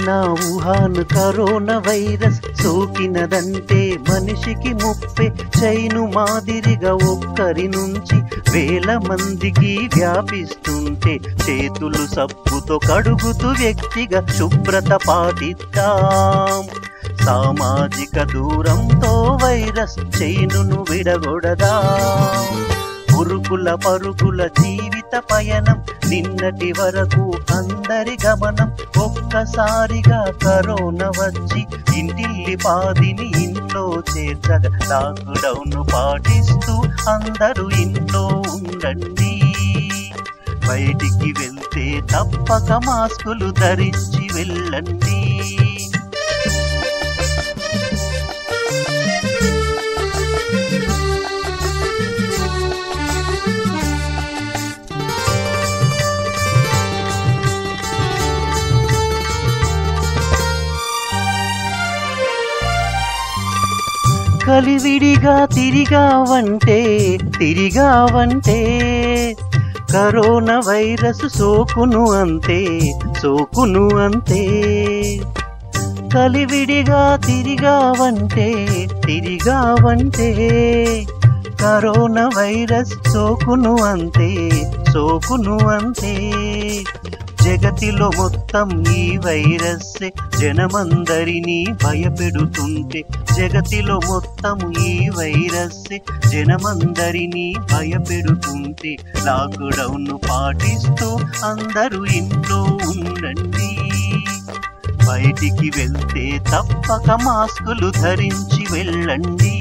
China Wuhan corona virus సోకినదంటే మనిషికి ముప్పే చైను మాదిరిగా ఒక్కరి నుంచి వేల మందికి వ్యాపిస్తుంటే చేతులు సబ్బుతో కడుగుతూ వ్యక్తిగా శుభ్రత పాటిద్దాం సామాజిక దూరంతో వైరస్ చైనును విడగొడదా ఉరుకుల పరుగుల జీవిత పయనం నిన్నటి వరకు అందరి గమనం ఒక్కసారిగా కరోనా వచ్చి ఇంటిల్లి పాదిని ఇంట్లో చేర్చగా లాక్డౌన్ పాటిస్తూ అందరూ ఇంట్లో ఉండండి బయటికి వెళ్తే తప్పక మాస్కులు ధరించి వెళ్ళండి కలివిడిగా తిరిగావంటే తిరిగావంటే కరోనా వైరస్ సోకును అంతే సోకును అంతే కలివిడిగా తిరిగావంటే తిరిగావంటే కరోనా వైరస్ సోకును అంతే సోకును అంతే జగతిలో మొత్తం ఈ వైరస్ జనమందరినీ భయపెడుతుంటే జగతిలో మొత్తం ఈ వైరస్ జనమందరినీ భయపెడుతుంటే లాక్డౌన్ పాటిస్తూ అందరూ ఇంట్లో ఉండండి బయటికి వెళ్తే తప్పక మాస్కులు ధరించి వెళ్ళండి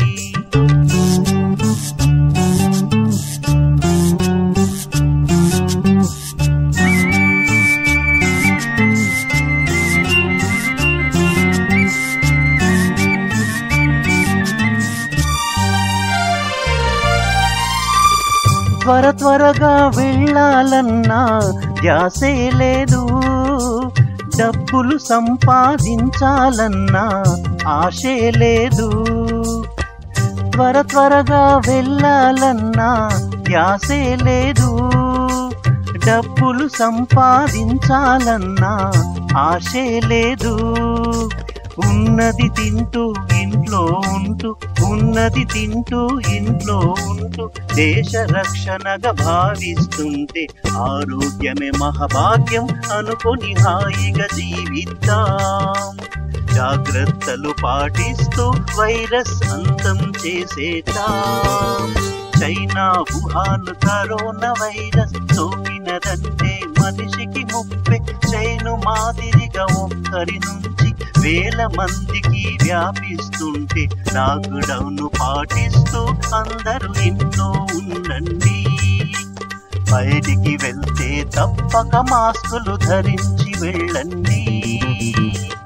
త్వర త్వరగా వెళ్ళాలన్నా ధ్యాసే లేదు డబ్బులు సంపాదించాలన్నా ఆశే లేదు త్వర త్వరగా వెళ్ళాలన్నా ధ్యాసే లేదు డబ్బులు సంపాదించాలన్నా ఆశే లేదు ఉన్నది తింటూ ఇంట్లో ఉంటూ ఉన్నది తింటూ ఇంట్లో ఉంటూ దేశ రక్షణగా భావిస్తుంటే ఆరోగ్యమే మహాభాగ్యం అనుకొని హాయిగా జీవిద్దాం జాగ్రత్తలు పాటిస్తూ వైరస్ అంతం చేసేద్దాం చైనా వుహాన్ కరోనా వైరస్ సోకినదంటే మనిషికి ముప్పే చైను మాదిరిగా ఒక్కరి నుంచి వేల మందికి వ్యాపిస్తుంటే లాక్డౌన్ పాటిస్తూ అందరూ ఇంట్లో ఉండండి బయటికి వెళ్తే తప్పక మాస్కులు ధరించి వెళ్ళండి